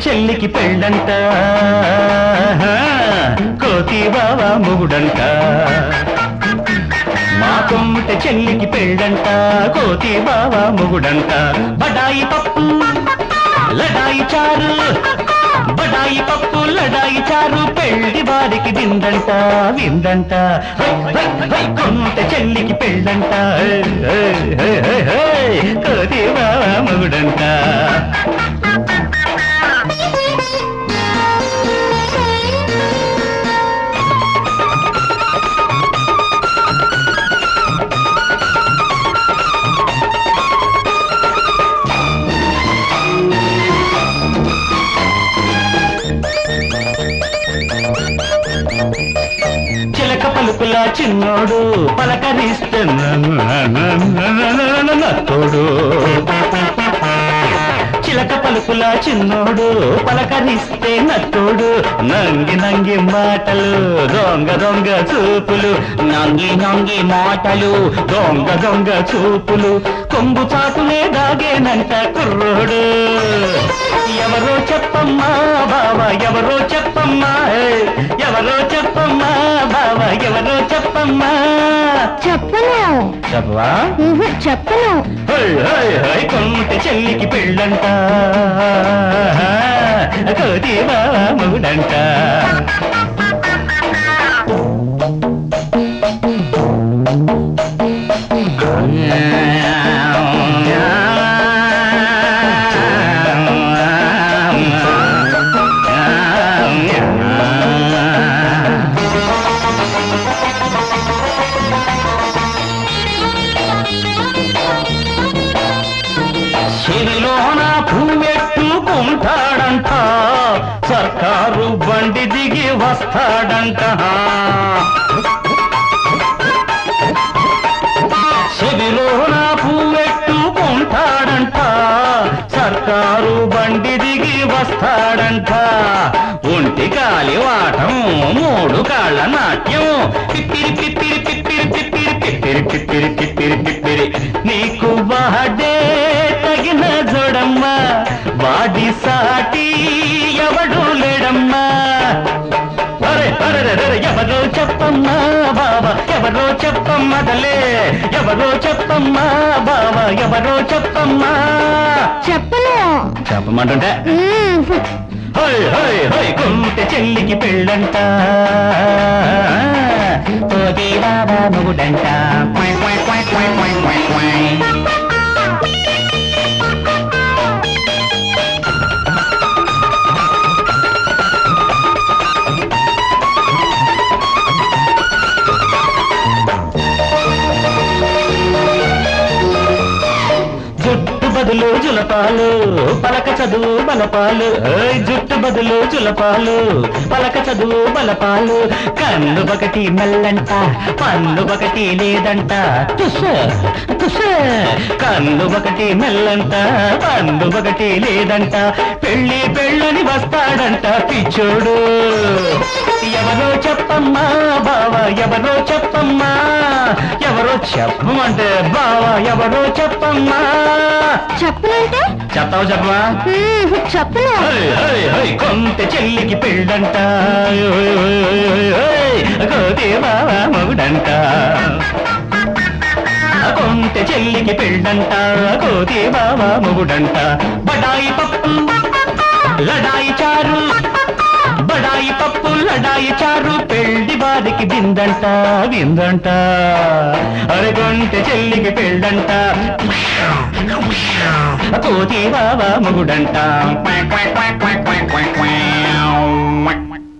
చెల్లికి పెళ్ళంట కోతి బావా మొగుడంట మా కొమ్ముట చెల్లికి పెళ్ళంట కోతి బావా మొగుడంట బడాయి పప్పు లడాయి చారు బడాయి పప్పు లడాయి చారు పెళ్లి వారికి విందంట విందంట హై, హై, హై, కొమ్ముట చెల్లికి పెళ్ళంట హై, హై, హై, హై, కోతి బావా మొగుడంట చిలక పలుకుల చిన్నోడు పలకరిస్తే నత్తోడు చిలక పలుకుల చిన్నోడు పలకరిస్తే నత్తోడు నంగి నంగి మాటలు దొంగ దొంగ చూపులు నంగి నంగి మాటలు దొంగ దొంగ చూపులు కొంగు చాటులే దాగేనంట కుర్రోడు ఎవరో చెప్పమ్మా బావా ఎవరో చెప్పమ్మా హే, ఎవరో చెప్పమ్మా బావా ఎవరో చెప్పమ్మా చెప్పను చెప్పవా ఉహు, చెప్పను హై హై హై కొంట చెల్లికి పెళ్ళంట కోతి బావా మొగుడంట చెవిలోన పువ్వెట్టుకుంటాడంట సర్కారు బండి దిగి వస్తాడంట చెవిలోన పువ్వెట్టుకుంటాడంట సర్కారు బండి దిగి వస్తాడంట ఒంటి కాలి వాటం మూడు కాళ్ళ నాట్యం పిప్పిరి పిప్పిరి పిప్పిరి పిప్పిరి పిప్పిరి పిప్పిరి పిప్పిరి పిప్పిరి నీకు వాడే తగిన జోడమ్మా వాడి సాటి ఎవడు లేడమ్మా అరే అరే అరే ఎవరో చెప్పమ్మా బాబా ఎవరో చెప్పమ్మదలే ఎవరో చెప్పమ్మా బాబా ఎవరో చెప్పమ్మా చెప్పను చెప్పమంటుంటే ఉహు, హై హై హై కొంటె చెల్లికి పెళ్ళంట పోతే బాబా మొగుడంట క్వాయ్ క్వాయ్ క్వాయ్ క్వాయ్ క్వాయ్ క్వాయ్ క్వాయ్. జుట్టు బదులు జులపాలు పలక చదువు బలపాలు ఏయ్, జుట్టు బదులు జులపాలు పలక చదువు బలపాలు కన్ను ఒకటి మెల్లంట పన్ను ఒకటి లేదంట తుష తుష కన్ను ఒకటి మెల్లంట పన్ను ఒకటి లేదంట పెళ్లి పెళ్ళని వస్తాడంట పిచ్చోడు ఎవరో చెప్పమ్మా బావా ఎవరో చెప్పమ్మా ఎవరో చెప్పమంటే బావా ఎవరో చెప్పమ్మా చెప్పనంటే చెప్తావు చెప్పమా ఉహు, చెప్పను హై, హై, హై, కొంత చెల్లికి పెళ్ళంట ఓయ్, ఓయ్, ఓయ్, ఓయ్, ఓయ్, కోతి బావా మొగుడంట కొంత చెల్లికి పెళ్ళంట కోతి బావా మొగుడంట బడాయి పప్పు లడాయి చారు బడాయి పప్పు లడాయి చారు పెళ్లి వారికి విందంట విందంట అరగొంట చెల్లికి పెళ్ళంట కోతి బావా మొగుడంట క్వాక్ క్వాక్ క్వాక్ క్వాక్ క్వాక్ క్వాక్ క్వాక్.